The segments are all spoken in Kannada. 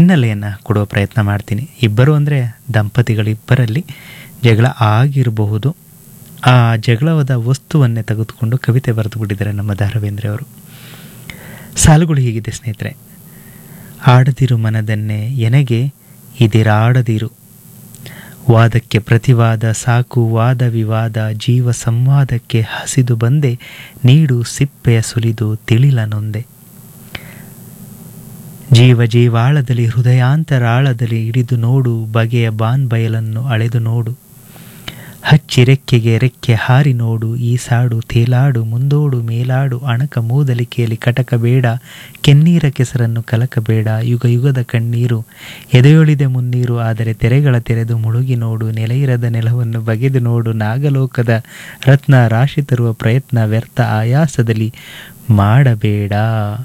ಹಿನ್ನೆಲೆಯನ್ನು ಕೊಡುವ ಪ್ರಯತ್ನ ಮಾಡ್ತೀನಿ ಇಬ್ಬರು ಅಂದರೆ ದಂಪತಿಗಳಿಬ್ಬರಲ್ಲಿ ಜಗಳ ಆಗಿರಬಹುದು ಆ ಜಗಳವಾದ ವಸ್ತುವನ್ನೇ ತೆಗೆದುಕೊಂಡು ಕವಿತೆ ಬರೆದು ಬಿಟ್ಟಿದ್ದಾರೆ ನಮ್ಮ ಧಾರವೇಂದ್ರ ಅವರು ಸಾಲುಗಳು ಹೀಗಿದೆ ಸ್ನೇಹಿತರೆ ಆಡದಿರು ಮನದನ್ನೇ ಎನಗೆ ಇದಿರಾಡದಿರು ವಾದಕ್ಕೆ ಪ್ರತಿವಾದ ಸಾಕು ವಾದ ವಿವಾದ ಜೀವ ಸಂವಾದಕ್ಕೆ ಹಸಿದು ಬಂದೆ ನೀಡು ಸಿಪ್ಪೆಯ ಸುಲಿದು ತಿಳಿಲ ನೊಂದೆ ಜೀವ ಜೀವಾಳದಲ್ಲಿ ಹೃದಯಾಂತರಾಳದಲ್ಲಿ ಹಿಡಿದು ನೋಡು ಬಗೆಯ ಬಾನ್ ಬಯಲನ್ನು ಅಳೆದು ನೋಡು ಹಚ್ಚಿ ರೆಕ್ಕೆಗೆ ರೆಕ್ಕೆ ಹಾರಿ ನೋಡು ಈ ಸಾಡು ತೇಲಾಡು ಮುಂದೋಡು ಮೇಲಾಡು ಅಣಕ ಮೂದಲಿಕೆಯಲ್ಲಿ ಕಟಕ ಬೇಡ ಕೆನ್ನೀರ ಕೆಸರನ್ನು ಕಲಕಬೇಡ ಯುಗ ಯುಗದ ಕಣ್ಣೀರು ಎದೆಯೊಳಿದೆ ಮುನ್ನೀರು ಆದರೆ ತೆರೆಗಳ ತೆರೆದು ಮುಳುಗಿ ನೋಡು ನೆಲೆಯಿರದ ನೆಲವನ್ನು ಬಗೆದು ನೋಡು ನಾಗಲೋಕದ ರತ್ನ ರಾಶಿ ತರುವ ಪ್ರಯತ್ನ ವ್ಯರ್ಥ ಆಯಾಸದಲ್ಲಿ ಮಾಡಬೇಡ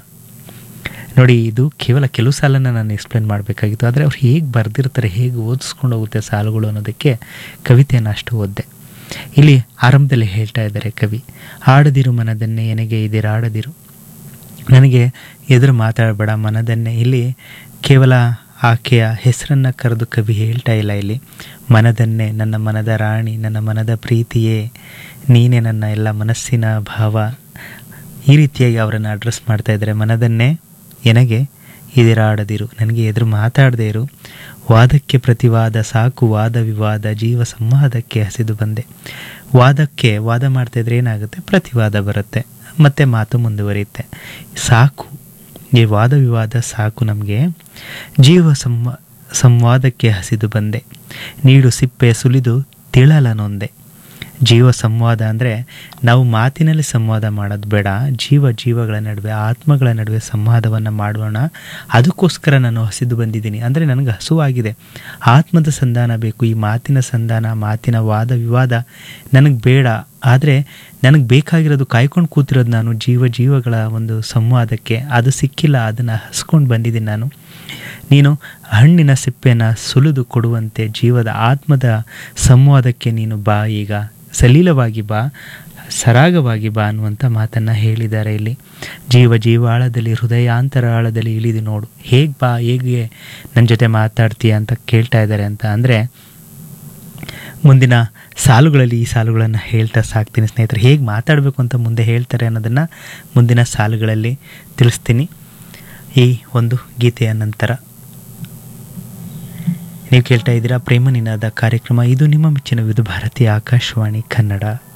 ನೋಡಿ ಇದು ಕೇವಲ ಕೆಲವು ಸಾಲನ್ನು ನಾನು ಎಕ್ಸ್ಪ್ಲೇನ್ ಮಾಡಬೇಕಾಗಿತ್ತು ಆದರೆ ಅವ್ರು ಹೇಗೆ ಬರೆದಿರ್ತಾರೆ ಹೇಗೆ ಓದಿಸ್ಕೊಂಡು ಹೋಗುತ್ತೆ ಸಾಲುಗಳು ಅನ್ನೋದಕ್ಕೆ ಕವಿತೆಯನ್ನು ಅಷ್ಟು ಓದ್ದೆ ಇಲ್ಲಿ ಆರಂಭದಲ್ಲಿ ಹೇಳ್ತಾ ಇದ್ದಾರೆ ಕವಿ ಆಡದಿರು ಮನದನ್ನೇ ಎನಗೆ ಇದಿರಾಡದಿರು ನನಗೆ ಎದುರು ಮಾತಾಡಬೇಡ ಮನದನ್ನೇ ಇಲ್ಲಿ ಕೇವಲ ಆಕೆಯ ಹೆಸರನ್ನು ಕರೆದು ಕವಿ ಹೇಳ್ತಾ ಇಲ್ಲ ಇಲ್ಲಿ ಮನದನ್ನೇ ನನ್ನ ಮನದ ರಾಣಿ ನನ್ನ ಮನದ ಪ್ರೀತಿಯೇ ನೀನೇ ನನ್ನ ಎಲ್ಲ ಮನಸ್ಸಿನ ಭಾವ ಈ ರೀತಿಯಾಗಿ ಅವರನ್ನು ಅಡ್ರೆಸ್ ಮಾಡ್ತಾ ಇದ್ದಾರೆ ಮನದನ್ನೇ ಎನಗೆ ಇದಿರಾಡದಿರು ನನಗೆ ಎದುರು ಮಾತಾಡದೇ ಇರು ವಾದಕ್ಕೆ ಪ್ರತಿವಾದ ಸಾಕು ವಾದ ವಿವಾದ ಜೀವ ಸಂವಾದಕ್ಕೆ ಹಸಿದು ಬಂದೆ ವಾದಕ್ಕೆ ವಾದ ಮಾಡ್ತಾ ಇದ್ರೆ ಏನಾಗುತ್ತೆ ಪ್ರತಿವಾದ ಬರುತ್ತೆ ಮತ್ತೆ ಮಾತು ಮುಂದುವರಿಯುತ್ತೆ ಸಾಕು ಈ ವಾದ ವಿವಾದ ಸಾಕು ನಮಗೆ ಜೀವ ಸಂವ ಸಂವಾದಕ್ಕೆ ಹಸಿದು ಬಂದೆ ನೀಡು ಸಿಪ್ಪೆ ಸುಲಿದು ತಿಳಲ ನೊಂದೆ ಜೀವ ಸಂವಾದ ಅಂದರೆ ನಾವು ಮಾತಿನಲ್ಲಿ ಸಂವಾದ ಮಾಡೋದು ಬೇಡ ಜೀವ ಜೀವಗಳ ನಡುವೆ ಆತ್ಮಗಳ ನಡುವೆ ಸಂವಾದವನ್ನು ಮಾಡೋಣ ಅದಕ್ಕೋಸ್ಕರ ನಾನು ಹಸಿದು ಬಂದಿದ್ದೀನಿ ಅಂದರೆ ನನಗೆ ಹಸುವಾಗಿದೆ ಆತ್ಮದ ಸಂಧಾನ ಬೇಕು ಈ ಮಾತಿನ ಸಂಧಾನ ಮಾತಿನ ವಾದ ವಿವಾದ ನನಗೆ ಬೇಡ ಆದರೆ ನನಗೆ ಬೇಕಾಗಿರೋದು ಕಾಯ್ಕೊಂಡು ಕೂತಿರೋದು ನಾನು ಜೀವ ಜೀವಗಳ ಒಂದು ಸಂವಾದಕ್ಕೆ ಅದು ಸಿಕ್ಕಿಲ್ಲ ಅದನ್ನು ಹಸ್ಕೊಂಡು ಬಂದಿದ್ದೀನಿ ನಾನು ನೀನು ಹಣ್ಣಿನ ಸಿಪ್ಪೆನ ಸುಲಿದು ಕೊಡುವಂತೆ ಜೀವದ ಆತ್ಮದ ಸಂವಾದಕ್ಕೆ ನೀನು ಬಾ ಈಗ ಸಲೀಲವಾಗಿ ಬಾ ಸರಾಗವಾಗಿ ಬಾ ಅನ್ನುವಂಥ ಮಾತನ್ನು ಹೇಳಿದ್ದಾರೆ ಇಲ್ಲಿ ಜೀವ ಜೀವಾಳದಲ್ಲಿ ಹೃದಯಾಂತರ ಆಳದಲ್ಲಿ ಇಳಿದು ನೋಡು ಹೇಗೆ ಬಾ ಹೇಗೆ ನನ್ನ ಜೊತೆ ಮಾತಾಡ್ತೀಯ ಅಂತ ಕೇಳ್ತಾ ಇದ್ದಾರೆ ಅಂತ ಅಂದರೆ ಮುಂದಿನ ಸಾಲುಗಳಲ್ಲಿ ಈ ಸಾಲುಗಳನ್ನು ಹೇಳ್ತಾ ಸಾಕ್ತೀನಿ ಸ್ನೇಹಿತರೆ ಹೇಗೆ ಮಾತಾಡಬೇಕು ಅಂತ ಮುಂದೆ ಹೇಳ್ತಾರೆ ಅನ್ನೋದನ್ನು ಮುಂದಿನ ಸಾಲುಗಳಲ್ಲಿ ತಿಳಿಸ್ತೀನಿ ಈ ಒಂದು ಗೀತೆಯ ನಂತರ ನೀವು ಕೇಳ್ತಾ ಇದ್ದೀರಾ ಪ್ರೇಮ ನಿನಾದ ಕಾರ್ಯಕ್ರಮ ಇದು ನಿಮ್ಮ ಮೆಚ್ಚಿನ ವಿಧು ಭಾರತೀಯ ಆಕಾಶವಾಣಿ ಕನ್ನಡ